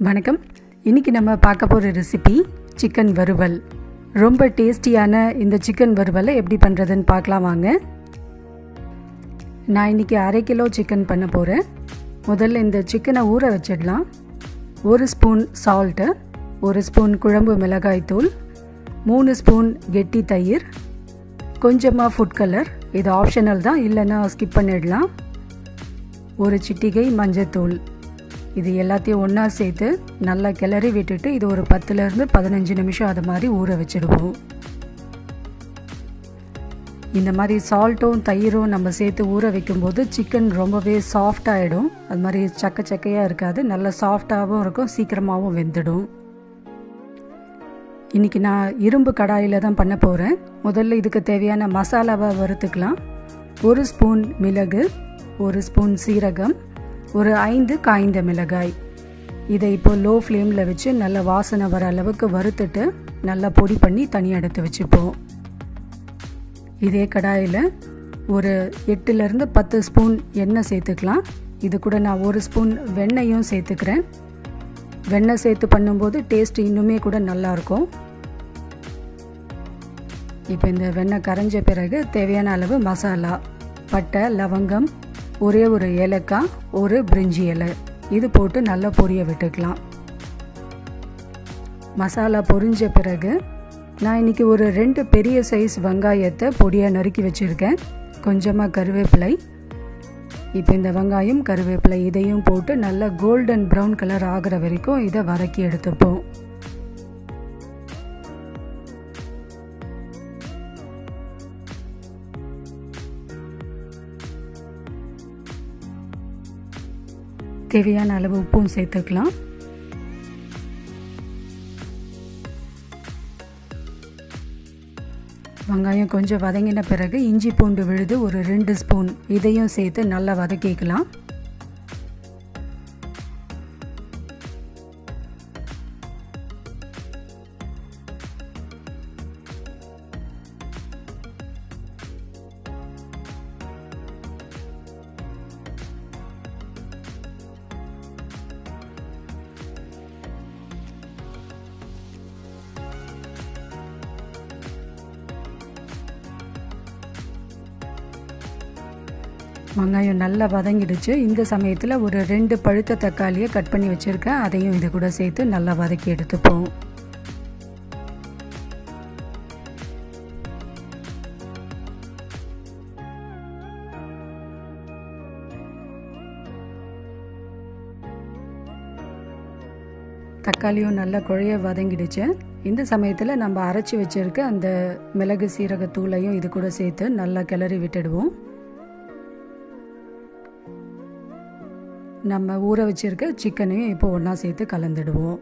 வணக்கம் இன்னைக்கு நம்ம பார்க்க போகிற ரெசிபி சிக்கன் வறுவல் ரொம்ப டேஸ்டியான இந்த சிக்கன் வறுவலை எப்படி பண்ணுறதுன்னு பார்க்கலாம் வாங்க நான் இன்னைக்கு அரை கிலோ சிக்கன் பண்ண போகிறேன் முதல்ல இந்த சிக்கனை ஊற வச்சிடலாம் ஒரு ஸ்பூன் சால்ட்டு ஒரு ஸ்பூன் குழம்பு மிளகாய் தூள் மூணு ஸ்பூன் கெட்டி தயிர் கொஞ்சமாக ஃபுட் கலர் இது ஆப்ஷனல் தான் இல்லைன்னா ஸ்கிப் பண்ணிடலாம் ஒரு சிட்டிகை மஞ்சத்தூள் இது எல்லாத்தையும் ஒன்றா சேர்த்து நல்லா கிளறி விட்டுட்டு இது ஒரு பத்துலேருந்து பதினஞ்சு நிமிஷம் அது மாதிரி ஊற வச்சுடுவோம் இந்த மாதிரி சால்ட்டும் தயிரும் நம்ம சேர்த்து ஊற வைக்கும்போது சிக்கன் ரொம்பவே சாஃப்ட் ஆகிடும் அது மாதிரி சக்க சக்கையாக இருக்காது நல்லா சாஃப்டாகவும் இருக்கும் சீக்கிரமாகவும் வெந்துடும் இன்றைக்கி நான் இரும்பு கடாயில் தான் பண்ண போகிறேன் முதல்ல இதுக்கு தேவையான மசாலாவை வறுத்துக்கலாம் ஒரு ஸ்பூன் மிளகு ஒரு ஸ்பூன் சீரகம் ஒரு ஐந்து காய்ந்த மிளகாய் இதை இப்போ லோ ஃப்ளேமில் வச்சு நல்ல வாசனை வர அளவுக்கு வறுத்துட்டு நல்லா பொடி பண்ணி தனியாக எடுத்து வச்சுப்போம் இதே கடாயில் ஒரு எட்டுலேருந்து பத்து ஸ்பூன் எண்ணெய் சேர்த்துக்கலாம் இது கூட நான் ஒரு ஸ்பூன் வெண்ணெயும் சேர்த்துக்கிறேன் வெண்ணெய் சேர்த்து பண்ணும்போது டேஸ்ட் இன்னுமே கூட நல்லாயிருக்கும் இப்போ இந்த வெண்ணெய் கரைஞ்ச பிறகு தேவையான அளவு மசாலா பட்டை லவங்கம் ஒரே ஒரு ஏலக்காய் ஒரு பிரிஞ்சி இலை இது போட்டு நல்லா பொரிய விட்டுக்கலாம் மசாலா பொரிஞ்ச பிறகு நான் இன்றைக்கி ஒரு ரெண்டு பெரிய சைஸ் வெங்காயத்தை பொடியாக நறுக்கி வச்சுருக்கேன் கொஞ்சமாக கருவேப்பிலை இப்போ இந்த வெங்காயம் கருவேப்பிலை இதையும் போட்டு நல்லா கோல்டன் ப்ரௌன் கலர் ஆகிற வரைக்கும் இதை வதக்கி எடுத்துப்போம் தேவையான அளவு உப்பும் சேர்த்துக்கலாம் வெங்காயம் கொஞ்சம் வதங்கின பிறகு இஞ்சி பூண்டு விழுது ஒரு ரெண்டு ஸ்பூன் இதையும் சேர்த்து நல்லா வதக்கிக்கலாம் வெங்காயம் நல்லா வதங்கிடுச்சு இந்த சமயத்தில் ஒரு ரெண்டு பழுத்த தக்காளியை கட் பண்ணி வச்சுருக்கேன் அதையும் இது கூட சேர்த்து நல்லா வதக்கி எடுத்துப்போம் தக்காளியும் நல்லா குழைய வதங்கிடுச்சு இந்த சமயத்தில் நம்ம அரைச்சி வச்சுருக்க அந்த மிளகு சீரகத்தூளையும் இது கூட சேர்த்து நல்லா கிளறி விட்டுடுவோம் நம்ம ஊற வச்சிருக்க சிக்கனையும் இப்போ ஒன்றா சேர்த்து கலந்துடுவோம்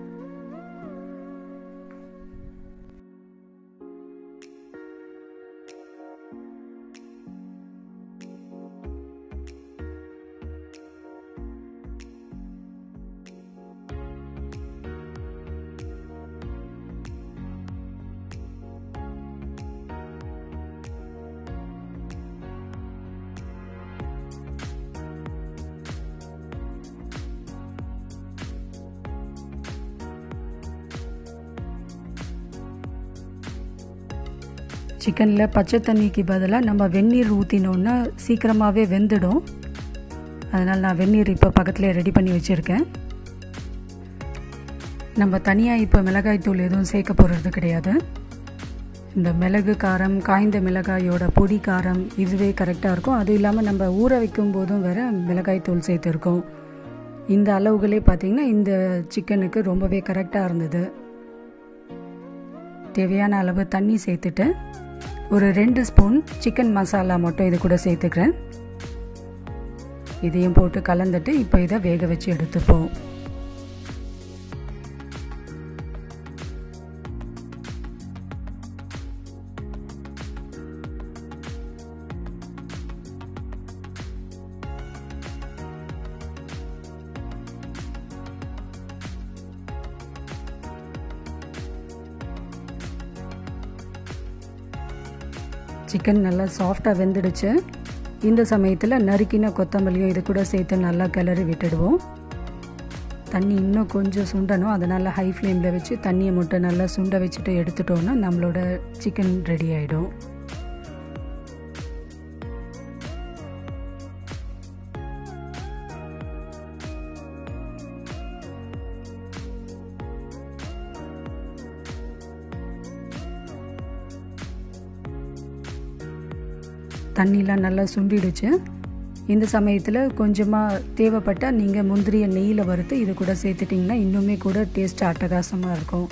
சிக்கனில் பச்சை தண்ணிக்கு பதிலாக நம்ம வெந்நீர் ஊற்றினோன்னா சீக்கிரமாகவே வெந்துடும் அதனால் நான் வெந்நீர் இப்போ பக்கத்தில் ரெடி பண்ணி வச்சுருக்கேன் நம்ம தனியாக இப்போ மிளகாய் தூள் எதுவும் சேர்க்க போகிறது கிடையாது இந்த மிளகு காரம் காய்ந்த மிளகாயோட பொடி காரம் இதுவே கரெக்டாக இருக்கும் அதுவும் இல்லாமல் நம்ம ஊற வைக்கும் போதும் வேறு மிளகாய் தூள் சேர்த்துருக்கோம் இந்த அளவுகளே பார்த்திங்கன்னா இந்த சிக்கனுக்கு ரொம்பவே கரெக்டாக இருந்தது தேவையான அளவு தண்ணி சேர்த்துட்டு ஒரு ரெண்டு ஸ்பூன் சிக்கன் மசாலா மட்டும் இது கூட சேர்த்துக்கிறேன் இதையும் போட்டு கலந்துட்டு இப்போ இதை வேக வச்சு எடுத்துப்போம் சிக்கன் நல்லா சாஃப்டாக வெந்துடுச்சு இந்த சமயத்தில் நறுக்கின கொத்தமல்லியும் இது கூட சேர்த்து நல்லா கிளறி விட்டுடுவோம் தண்ணி இன்னும் கொஞ்சம் சுண்டணும் அதனால் ஹை ஃப்ளேமில் வச்சு தண்ணியை மட்டும் நல்லா சுண்ட வச்சுட்டு எடுத்துட்டோன்னா நம்மளோட சிக்கன் ரெடி ஆகிடும் தண்ணிலாம் நல்லா சுண்டிடுச்சு இந்த சமயத்தில் கொஞ்சமாக தேவைப்பட்டால் நீங்கள் முந்திரியை நெய்யில் வறுத்து இது கூட சேர்த்துட்டிங்கன்னா இன்னுமே கூட டேஸ்ட் அட்டகாசமாக இருக்கும்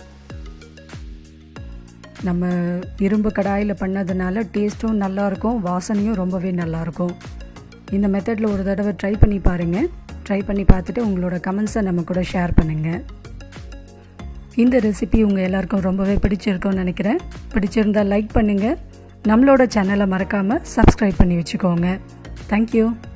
நம்ம இரும்பு கடாயில் பண்ணதுனால டேஸ்ட்டும் நல்லாயிருக்கும் வாசனையும் ரொம்பவே நல்லாயிருக்கும் இந்த மெத்தடில் ஒரு தடவை ட்ரை பண்ணி பாருங்கள் ட்ரை பண்ணி பார்த்துட்டு உங்களோட கமெண்ட்ஸை நம்ம கூட ஷேர் பண்ணுங்கள் இந்த ரெசிபி உங்கள் எல்லாருக்கும் ரொம்பவே பிடிச்சிருக்கும்னு நினைக்கிறேன் பிடிச்சிருந்தால் லைக் பண்ணுங்கள் நம்மளோட சேனலை மறக்காமல் சப்ஸ்கிரைப் பண்ணி வச்சுக்கோங்க தேங்க்யூ